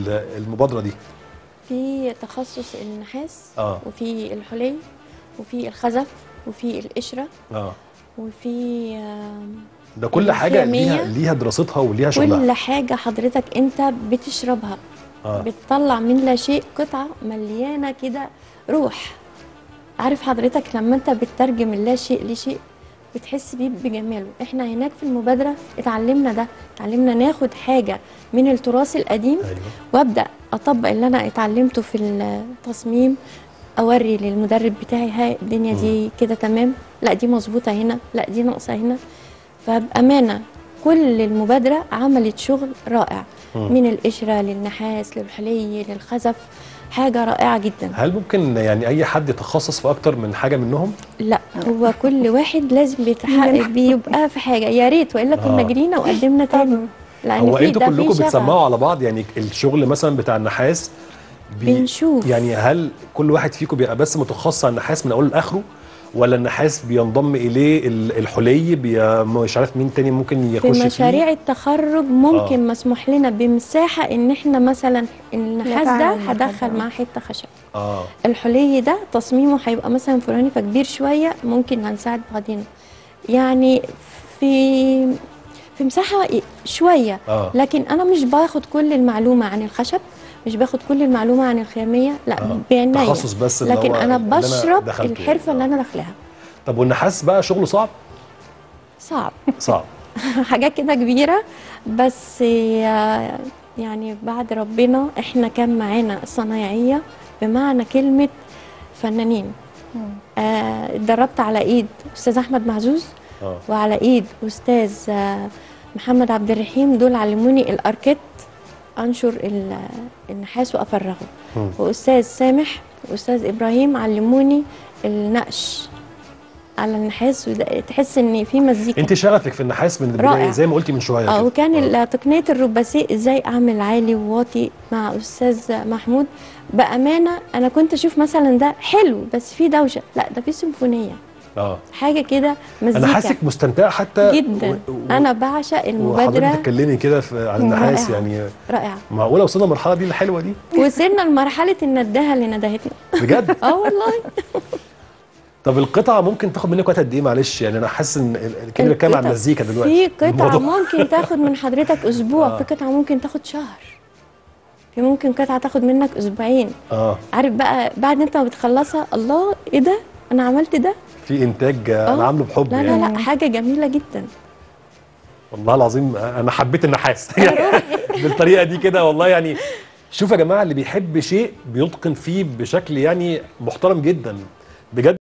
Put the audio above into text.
ال- المبادره دي في تخصص النحاس اه وفي الحلي وفي الخزف وفي القشره اه وفي آم، ده كل حاجه ليها الخامية. ليها دراستها وليها شغلها كل حاجه حضرتك انت بتشربها اه بتطلع من لا شيء قطعه مليانه كده روح عارف حضرتك لما انت بتترجم اللا شيء لشيء بتحس بيه بجماله احنا هناك في المبادره اتعلمنا ده اتعلمنا ناخد حاجه من التراث القديم ايوه وابدا اطبق اللي انا اتعلمته في التصميم اوري للمدرب بتاعي هاي الدنيا دي كده تمام لا دي مظبوطه هنا لا دي ناقصه هنا فبامانه كل المبادره عملت شغل رائع مم. من القشره للنحاس للحلي للخزف حاجه رائعه جدا هل ممكن يعني اي حد يتخصص في اكتر من حاجه منهم لا هو كل واحد لازم بيتحقق بيبقى في حاجه يا ريت والا كنا آه. جرينا وقدمنا تاني لان هو في انتوا ده في كلكم شغف. بتسمعوا على بعض يعني الشغل مثلا بتاع النحاس بي- بنشوف. يعني هل كل واحد فيكم بيبقى بس متخصص على النحاس من اوله لاخره ولا النحاس بينضم اليه ال- الحلي بي مش عارف مين تاني ممكن في يخش مشاريع فيه التخرج ممكن آه. مسموح لنا بمساحه ان احنا مثلا النحاس ده نتعامل مع هدخل حد. معاه حته خشب اه الحلي ده تصميمه هيبقى مثلا فلاني فكبير شويه ممكن هنساعد بعضنا يعني في في مساحه شويه اه لكن انا مش باخد كل المعلومه عن الخشب مش باخد كل المعلومه عن الخاميه لا آه. بعناية تخصص بس اللي لكن هو انا اللي أنا بشرب دخلته الحرفه يعني. اللي انا داخلها طب والنحاس بقى شغله صعب صعب صعب حاجات كده كبيره بس آه، يعني بعد ربنا احنا كان معانا صنايعيه بمعنى كلمه فنانين آه، اتدربت على ايد استاذ احمد معزوز اه وعلى ايد استاذ آه، محمد عبد الرحيم دول علموني الاركيت انشر ال- النحاس وافرغه مم. واستاذ سامح واستاذ ابراهيم علموني النقش على النحاس وده- تحس ان في مزيكا انت شغفك في النحاس من البدايه رائع. زي ما قلتي من شويه اه كده. وكان آه. ال- تقنيه الرباسيه ازاي اعمل عالي وواطي مع استاذ محمود بامانه انا كنت اشوف مثلا ده حلو بس في دوشه لا ده في سيمفونيه اه حاجه كده مزيكا انا حاسك مستمتعه حتى جدا و... و... انا بعشق وحضرتك المبادره بتتكلمي كده في- عن النحاس رائعة. يعني رائعه معقوله وصلنا المرحله دي الحلوه دي وصلنا لمرحله النداهه اللي ندهتنا بجد اه والله طب القطعه ممكن تاخد منك وقت قد ايه معلش يعني انا حاسس ان ال- ال- كده بتكلم عن القطع- مزيكا دلوقتي في قطعه الموضوع- ممكن تاخد من حضرتك اسبوع آه. في قطعه ممكن تاخد شهر في ممكن قطعه تاخد منك اسبوعين اه عارف بقى بعد انت ما بتخلصها الله ايه ده انا عملت ده في انتاج آه، انا آه. عامله بحب لا يعني لا لا حاجه جميله جدا والله العظيم انا حبيت النحاس بالطريقه دي كده والله يعني شوف يا جماعه اللي بيحب شيء بيتقن فيه بشكل يعني محترم جدا بجد